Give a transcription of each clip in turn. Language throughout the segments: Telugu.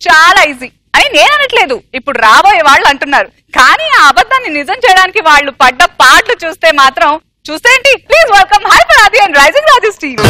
చాలా ఈజీ అని నేను అనట్లేదు ఇప్పుడు రాబోయే వాళ్ళు అంటున్నారు కానీ ఆ అబద్ధాన్ని నిజం చేయడానికి వాళ్ళు పడ్డ పాటలు చూస్తే మాత్రం చూసేంటి please welcome Hyper Aadi and Rising Raju Steve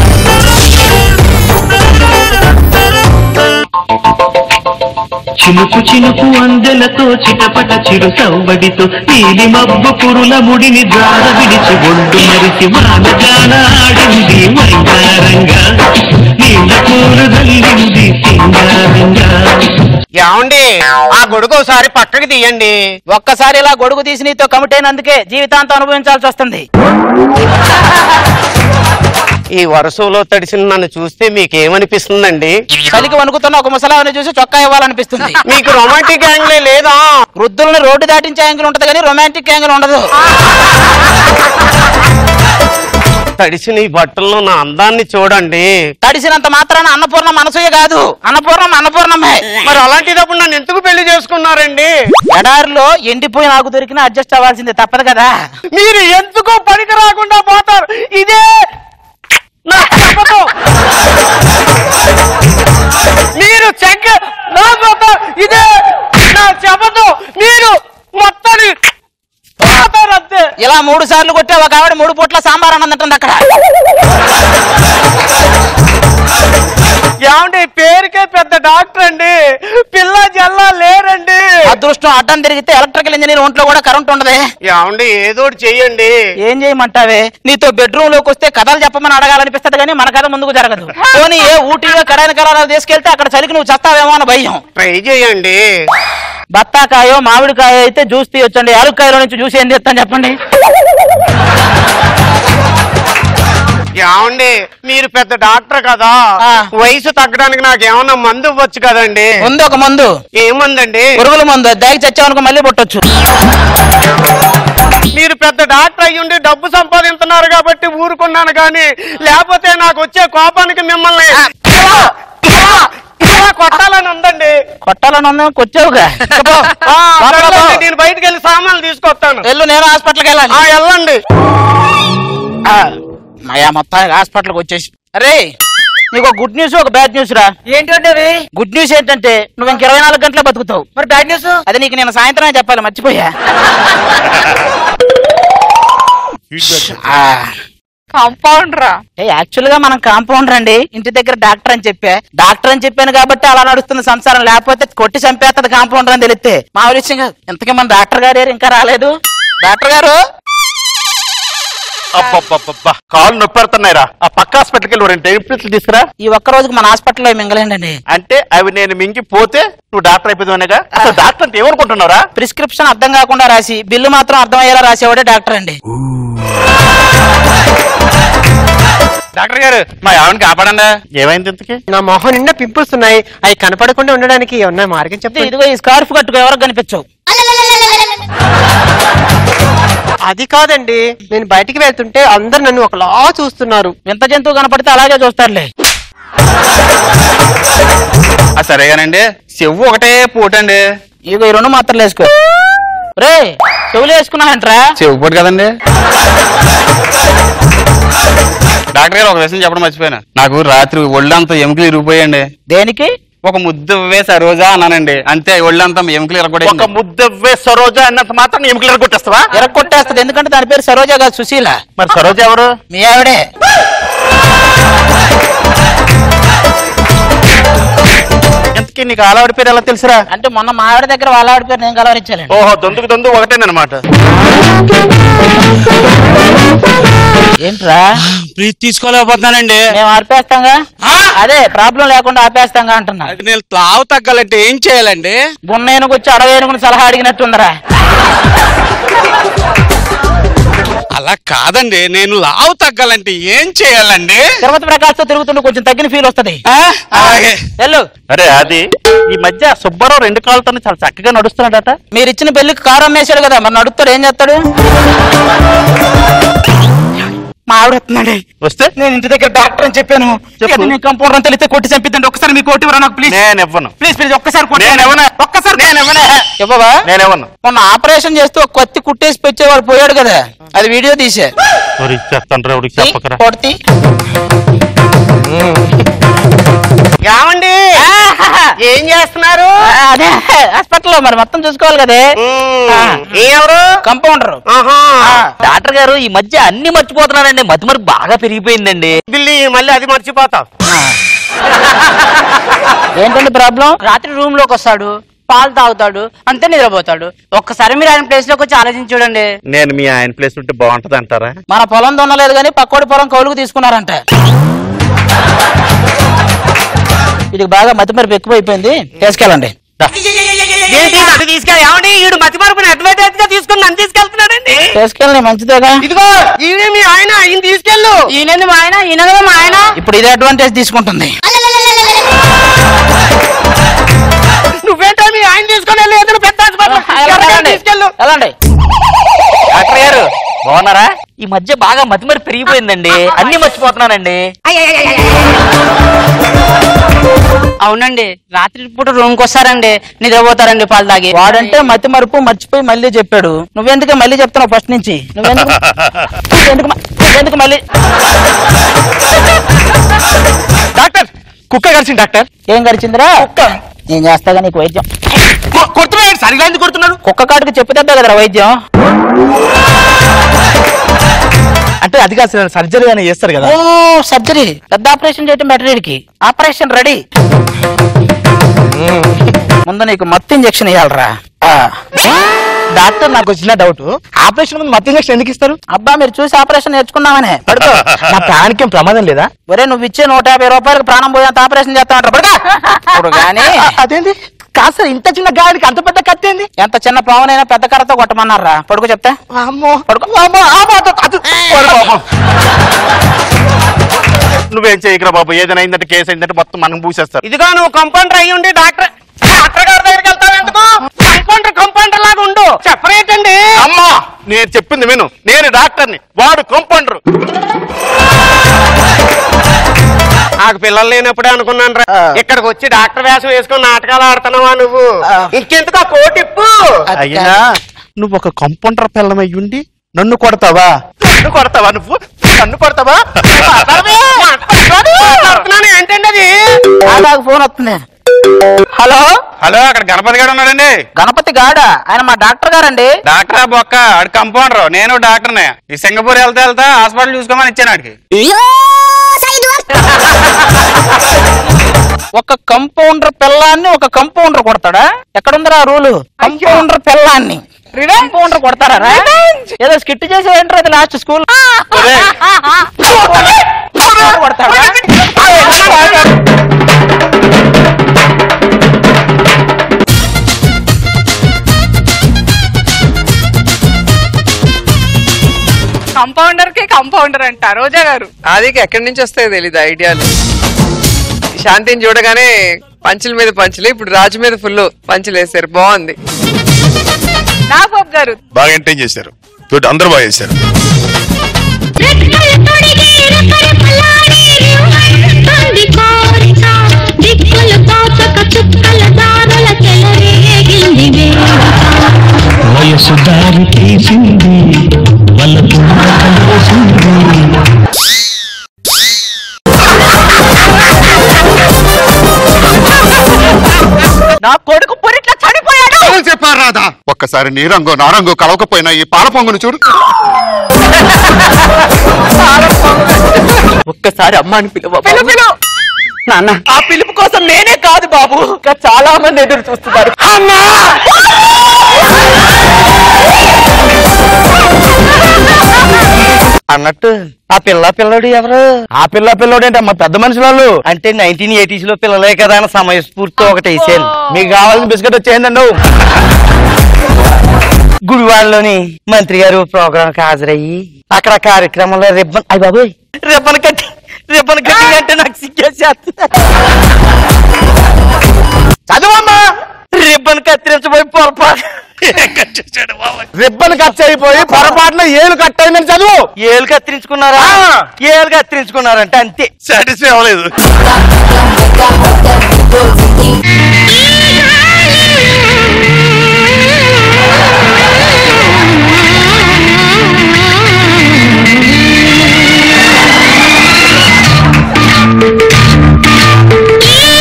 చినుకు చినుకు అందెలతో చిటపట చిరు సవ్వడితో నీలి మబ్బు పురుల ముడిని జార విడిచి ఒడ్డు మరిచి వానగాన ఆడింది వైదారంగా నీళ్ళ కూరు జల్లింది సింగారంగా ఏమండి ఆ గొడుగు ఒకసారి పక్కకి తీయండి ఒక్కసారి ఇలా గొడుగు తీసి నీతో కమిట్ అయినందుకే జీవితాంతం అనుభవించాల్సి వస్తుంది ఈ వర్షంలో తడిసిన నన్ను చూస్తే మీకేమనిపిస్తుందండి చలికి వణుకుతున్న ఒక ముసలావిని చూసి చొక్కా ఇవ్వాలనిపిస్తుంది మీకు రొమాంటిక్ యాంగిలే లేదా వృద్ధుల్ని రోడ్డు దాటించే యాంగిల్ ఉంటది కానీ రొమాంటిక్ యాంగిల్ ఉండదు తడిసిన ఈ బట్టల్లో నా అందాన్ని చూడండి తడిసినంత మాత్రాన అన్నపూర్ణ మనసూయ కాదు అన్నపూర్ణం అన్నపూర్ణమే మరి అలాంటిదప్పుడు నన్ను ఎందుకు పెళ్లి చేసుకున్నారండి ఎడారిలో ఎండిపోయి నాకు దొరికినా అడ్జస్ట్ అవ్వాల్సిందే తప్పదు కదా మీరు ఎందుకు పనికి రాకుండా పోతారు ఇదే నా చెప్పదు మీరు చెక్క నా పోతారు ఇదే నా చెప్పదు మీరు మొత్తాన్ని పోతారు అంతే ఇలా మూడు సార్లు కొట్టే ఒక ఆవిడ మూడు పూట్ల సాంబార్ అన్నదంటుంది అక్కడ ఏమండి పేరుకే పెద్ద డాక్టర్ అండి పిల్ల జల్లా లేరండి అదృష్టం అడ్డం తిరిగితే ఎలక్ట్రికల్ ఇంజనీర్ ఒంట్లో కూడా కరెంట్ ఉండదే ఏమండి ఏదో ఒకటి చెయ్యండి ఏం చేయమంటావే నీతో బెడ్రూమ్ లోకి వస్తే కథలు చెప్పమని అడగాలనిపిస్తది కానీ మన కథ ముందుకు జరగదు పోనీ ఏ ఊటీలో కడాని కలాలు తీసుకెళ్తే అక్కడ చలికి నువ్వు చస్తావేమో అని భయం ట్రై చేయండి బత్తాకాయో మామిడికాయో అయితే జ్యూస్ తీయొచ్చండి అరకాయలో నుంచి జ్యూస్ ఏం తీస్తాను చెప్పండి ఏమండి మీరు పెద్ద డాక్టర్ కదా ఆ. వయసు తగ్గడానికి నాకు ఏమన్నా మందు ఇవ్వచ్చు కదండి ముందు ఒక మందు ఏముందండి పురుగుల మందు దాగి చచ్చావనుకో మళ్ళీ పుట్టొచ్చు మీరు పెద్ద డాక్టర్ అయ్యుండి డబ్బు సంపాదిస్తున్నారు కాబట్టి ఊరుకున్నాను కానీ లేకపోతే నాకు వచ్చే కోపానికి మిమ్మల్ని ఇలా, ఇలా, ఇలా కొట్టాలని ఉందండి కొట్టాలని ఉందా కొచ్చావుగా చెప్పు. ఆ, లోపల పో. వెళ్ళండి, నేను బయటికి వెళ్ళి సామాన్లు తీసుకొస్తాను వెళ్ళు నేను హాస్పిటల్కి వెళ్ళాలి ఆ, వెళ్ళండి ఆ, మయా మొత్తానికి హాస్పిటల్కి వచ్చేసి అరే నీకు ఒక గుడ్ న్యూస్ ఒక బ్యాడ్ న్యూస్ రా ఏంటంటే గుడ్ న్యూస్ ఏంటంటే నువ్వు ఇంక ఇరవై నాలుగు గంటలే బతుకుతావు మరి బ్యాడ్ న్యూస్ అది నీకు నేను సాయంత్రమే చెప్పాలి మర్చిపోయా ఆ, కాంపౌండ్ రా ఏ యాక్చువల్ గా మనం కాంపౌండర్ అండి ఇంటి దగ్గర డాక్టర్ అని చెప్పా డాక్టర్ అని చెప్పాను కాబట్టి అలా నడుస్తుంది సంసారం లేకపోతే కొట్టి చంపేస్తుంది కాంపౌండర్ అని తెలిస్తే మా విషయం కాదు ఇంతకీ మన డాక్టర్ గారు ఏరు ఇంకా రాలేదు డాక్టర్ గారు అబ్బబ్బబ్బబ్బా కాళ్ళు నొప్పి పెడుతున్నాయిరా ఆ పక్క హాస్పిటల్కి వెళ్ళి రెండు టెంప్లెట్లు తీసుకురా ఈ ఒక్క రోజుకి మన హాస్పిటల్లో మింగలేండి అండి అంటే అవి నేను మింగిపోతే నువ్వు డాక్టర్ అయిపోతావునేగా అసలు డాక్టర్ అంటే ఏమనుకుంటున్నారా ప్రిస్క్రిప్షన్ అర్థం కాకుండా రాసి బిల్లు మాత్రం అర్థమయ్యేలా రాసేవాడే డాక్టర్ అండి డాక్టర్ గారు మా ఆవిడని కాపాడండి ఏమైంది ఇంతకి నా మొహం నిండా పింపుల్స్ ఉన్నాయి అవి కనపడకుండా ఉండడానికి ఏమన్నా మార్గం ఇది చెప్పండి ఇదిగో ఈ స్కార్ఫ్ కట్టుకో ఎవరికి కనిపించవు అది కాదండి నేను బయటికి వెళ్తుంటే అందరు నన్ను ఒకలా చూస్తున్నారు వింత జంతువు కనపడితే అలాగే చూస్తారులే ఆ సరేగానండి చెవు ఒకటే పూటండి ఇదిగో ఈ రెండు మాత్రలు వేసుకో రే చెవులు వేసుకున్నావంట్రా చెవు పూట కదండి డాక్టర్ గారు ఒక విషయం చెప్పడం మర్చిపోయాను నాకు రాత్రి ఒళ్ళంతా ఎముకలు ఇరిగిపోయండి దేనికి ఒక ముద్ద వేసా రోజా అన్నానండి అంతే ఒళ్ళంతా ఎముకలు ఇరగొడే ఒక ముద్ద వేస సరోజా అన్నంత మాత్రం ఎముకలు ఇరగొట్టేస్తావా ఎరగొట్టేస్తుంది ఎందుకంటే దాని పేరు సరోజా కాదు సుశీల మరి సరోజ ఎవరు మీ ఆవిడే ఎంతకీ నీకు ఆలవాడి పేరు ఎలా తెలుసురా అంటే మొన్న మా ఆవిడ దగ్గర వాళ్ళ ఆవిడ పేరు నేను కలవరించాలండి ఓహో దొందుకు దొందు ఒకటేనమాట ఏంట్రా ప్రీతి తీసుకోలేకపోతున్నానండి మేము ఆపేస్తాంగా అదే ప్రాబ్లం లేకుండా ఆపేస్తాంగా అంటున్నా అది నేను లావు తగ్గాలంటే ఏం చేయాలండి గున్నేనుకు వచ్చి అడవేనుకుని సలహా అడిగినట్టుందరా అలా కాదండి నేను లావు తగ్గాలంటే ఏం చేయాలండి తిరుపతి ప్రకాశ్ తో తిరుగుతుంటే కొంచెం తగ్గిన ఫీల్ వస్తది ఆ? అలాగే వెళ్ళు అరే అది ఈ మధ్య సుబ్బారావు రెండు కాళ్ళతో చాలా చక్కగా నడుస్తున్నాడట మీరు ఇచ్చిన పెళ్లికి కారు అమ్మేశాడు కదా మరి నడుస్తాడు ఏం చేస్తాడు మా ఆవిడ వస్తుందండి వస్తే నేను ఇంటి దగ్గర డాక్టర్ అని చెప్పాను చెప్పు. మీ కంపౌండర్ అని తెలిస్తే కొట్టి చంపిద్దండి ఒక్కసారి మీ కోటి ఇవ్వరా నాకు ప్లీజ్ నేను ఇవ్వను ప్లీజ్ ప్లీజ్ ఒక్కసారి కొట్టి నేను ఇవ్వను. ఒక్కసారి నేను ఇవ్వను. ఇవ్వవా నేను ఇవ్వను మొన్న ఆపరేషన్ చేస్తూ ఒక కత్తి కుట్టేసి పెట్టేవాడు పోయాడు కదా అది వీడియో తీసే ఎవరికి చెప్తాను రా ఎవరికి చెప్పకరా కొట్టి ఏమండి ఏం చేస్తున్నారు అదే హాస్పిటల్లో మరి మొత్తం చూసుకోవాలి కదే ఎవరు కంపౌండర్ ఆహా డాక్టర్ గారు ఈ మధ్య అన్ని మర్చిపోతున్నారండి మతి మరి బాగా పెరిగిపోయిందండి బిల్లి మళ్ళీ అది మర్చిపోతావు ఏంటండి ప్రాబ్లం రాత్రి రూమ్ లోకి వస్తాడు పాలు తాగుతాడు అంతే నిద్రపోతాడు ఒక్కసారి మీరు ఆయన ప్లేస్ లోకి వచ్చి ఆలోచించి చూడండి నేను మీ ఆయన ప్లేస్ ఉంటే బాగుంటది అంటారా మన పొలం దున్నలేదు కానీ పక్కోడి పొలం కౌలుకు తీసుకున్నారంట ఇది బాగా మతి మరపు ఎక్కువైపోయింది తీసుకెళ్ళండి దా. ఏంటి అది తీసుకెళ్ళి ఏమండి ఈడు మతి మరపుని అడ్వర్టైజ్ గా తీసుకుని నన్ను తీసుకెళ్తున్నాడండి తీసుకెళ్ళండి మంచిదేగా ఇదిగో ఈయన మీ ఆయన ఈయన తీసుకెళ్ళు ఈయనంది మా ఆయన ఈయన కదా మా ఆయన ఇప్పుడు ఇది అడ్వాంటేజ్ తీసుకుంటుంది నువ్వేంటో మీ ఆయన తీసుకొని వెళ్ళి ఏదైనా పెద్ద హాస్పిటల్ ఎక్కడికైనా తీసుకెళ్ళు వెళ్ళండి డాక్టర్ గారు బాగున్నారా ఈ మధ్య బాగా మతి మరి పెరిగిపోయిందండి అన్ని మర్చిపోతున్నానండి అవునండి రాత్రి పూట రూమ్ కి వస్తారండి నిద్రపోతారండి పాలు తాగి వాడంటే మతి మరుపు మర్చిపోయి మళ్ళీ చెప్పాడు నువ్వెందుకు మళ్ళీ చెప్తున్నావు ఫస్ట్ నుంచి నువ్వెందుకు నువ్వెందుకు మ- నువ్వెందుకు మళ్ళీ డాక్టర్ కుక్క కలిసింది డాక్టర్ ఏం గడిచిందిరా కుక్క నేను చేస్తాగా నీకు వైద్యం కొడుతున్నాడు సరిగా ఎందుకు కొడుతున్నాడు కుక్క కాటుకు చెప్పితే కదరా వైద్యం అంటే అది కాదు సర్జరీ అని చేస్తారు కదా ఓ సర్జరీ పెద్ద ఆపరేషన్ చేయటం బెటర్ వీడికి ఆపరేషన్ రెడీ ముందు నీకు మత్తు ఇంజెక్షన్ ఇవ్వాలరా డాక్టర్ నాకు వచ్చిన డౌట్ ఆపరేషన్ ముందు మత్తు ఇంజక్షన్ ఎందుకు ఇస్తారు అబ్బా మీరు చూసి ఆపరేషన్ నేర్చుకున్నామనే పడుకో నా ప్రాణికి ఏం ప్రమాదం లేదా ఒరే నువ్వు ఇచ్చే నూట యాభై రూపాయలకు ప్రాణం పోయేంత ఆపరేషన్ చేస్తామంటారు పడుకో ఇప్పుడు కానీ అదేంటి కాదు సార్ ఇంత చిన్న గాడికి అంత పెద్ద కత్తి ఏంది ఎంత చిన్న పావునైనా పెద్ద కర్రతో కొట్టమన్నారా పడుకో చెప్తా అమ్మో పడుకో అమ్మో, అమ్మో, అటు, అటు. ఓరి పాపం. నువ్వేం చేయకరా బాబు ఏదైనా అయిందంటే కేసు అయిందంటే మొత్తం మనం పూసేస్తారు ఇదిగో నువ్వు కంపౌండర్ అయ్యి ఉండి డాక్టర్ డాక్టర్ గారి దగ్గరికి వెళ్తావు ఎందుకు కంపౌండర్ కంపౌండర్ లాగా ఉండు సెపరేట్ అండి అమ్మా నేను చెప్పింది విను నేను డాక్టర్ని వాడు కంపౌండర్ నాకు పిల్లలు లేనప్పుడే అనుకున్నాను రా ఇక్కడికి వచ్చి డాక్టర్ వేషం వేసుకొని నాటకాలు ఆడుతున్నావా నువ్వు ఇంకెందుకు ఆ కోటిప్పు అయ్యా నువ్వు ఒక కంపౌండర్ పిల్లం అయ్యుండి నన్ను కొడతావా నన్ను కొడతావా నువ్వు నన్ను కొడతావా మాట్లాడుతున్నాను ఏంటండి అది నాకు ఫోన్ వస్తుంది హలో హలో అక్కడ గణపతి గారు ఉన్నాడండి గణపతి గాడ ఆయన మా డాక్టర్ గారండి డాక్టరా బొక్క ఆడు కంపౌండర్ నేను డాక్టర్నే ఈ సింగపూర్ వెళ్తా వెళ్తా హాస్పిటల్ చూసుకోమని ఇచ్చాను ఆడికి ఒక కంపౌండర్ పిల్లాన్ని ఒక కంపౌండర్ కొడతాడా ఎక్కడుందిరా రూలు కంపౌండర్ పిల్లాన్ని కంపౌండర్ కొడతారా రా? ఏదో స్కిట్ చేసి ఏంటారు అది లాస్ట్ స్కూల్ కొడతాడా కంపౌండర్ కి కంపౌండర్ అంట రోజా గారు అది ఎక్కడి నుంచి వస్తాయి తెలీదు ఐడియాలు శాంతిని చూడగానే పంచుల మీద పంచులు ఇప్పుడు రాజు మీద ఫుల్ పంచులు వేసారు బాగుంది నాగబాబు గారు బాగా ఎంటైన్ చేశారు గుడ్ అందరూ బాగా చేశారు దిక్కులు తోచక చుక్కల దారుల చెలరేగింది వేళ వయసు దారి తీసింది వలపు నా కొడుకు పొరిట్లా చనిపోయాడు చెప్పారు రాదా ఒక్కసారి నీ రంగు నా రంగు కలవకపోయినా ఈ పాల పొంగును చూడు ఒక్కసారి అమ్మాని పిలువ నాన్న ఆ పిలుపు కోసం నేనే కాదు బాబు ఇంకా చాలా మంది ఎదురు చూస్తున్నారు అన్నట్టు ఆ పిల్ల పిల్లడు ఎవరు ఆ పిల్ల పిల్లడు ఏంటి అమ్మ పెద్ద మనుషులు వాళ్ళు అంటే నైన్టీన్ ఎయిటీస్ లో పిల్లలే కదా అని సమయస్ఫూర్తితో ఒకటి వేసాను మీకు కావాల్సిన బిస్కెట్ వచ్చేయండి గుడివాడలోని మంత్రి గారు ప్రోగ్రామ్ కి హాజరయ్యి అక్కడ కార్యక్రమంలో రిబ్బన్ అయ్యి బాబోయ్ రిబ్బన్ కట్టి రిబ్బన్ కట్టి అంటే నాకు సిగ్గేసేస్తుంది చదువమ్మా రిబ్బన్ కత్తిరించబోయి పొరపాటు రిబ్బన్ కట్ అయిపోయి పొరపాటున ఏలు కట్ అయిందని చదువు ఏలు కత్తిరించుకున్నారా ఏలు కత్తిరించుకున్నారంటే అంతే సాటిస్ఫై అవ్వలేదు ఈ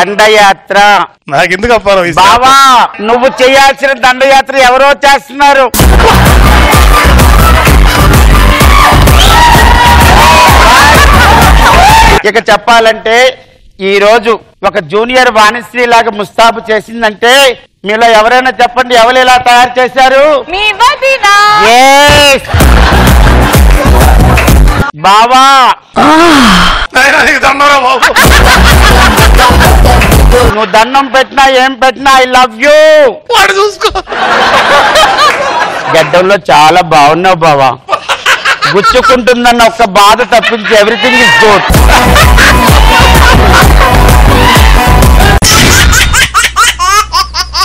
దండయాత్ర నాకెందుకు అప్పాలో బావా నువ్వు చేయాల్సిన దండయాత్ర ఎవరో చేస్తున్నారు ఇక చెప్పాలంటే ఈ రోజు ఒక జూనియర్ వాణిశ్రీ లాగా ముస్తాబు చేసిందంటే మీలో ఎవరైనా చెప్పండి ఎవరు ఇలా తయారు చేశారు మీ వదినా Yes! బావా నువ్వు దండం పెట్టినా ఏం పెట్టినా ఐ లవ్ యూ వాడు చూసుకో గడ్డంలో చాలా బాగున్నావు బావా గుచ్చుకుంటుందన్న ఒక్క బాధ తప్పించి ఎవ్రీథింగ్ ఇస్ గుడ్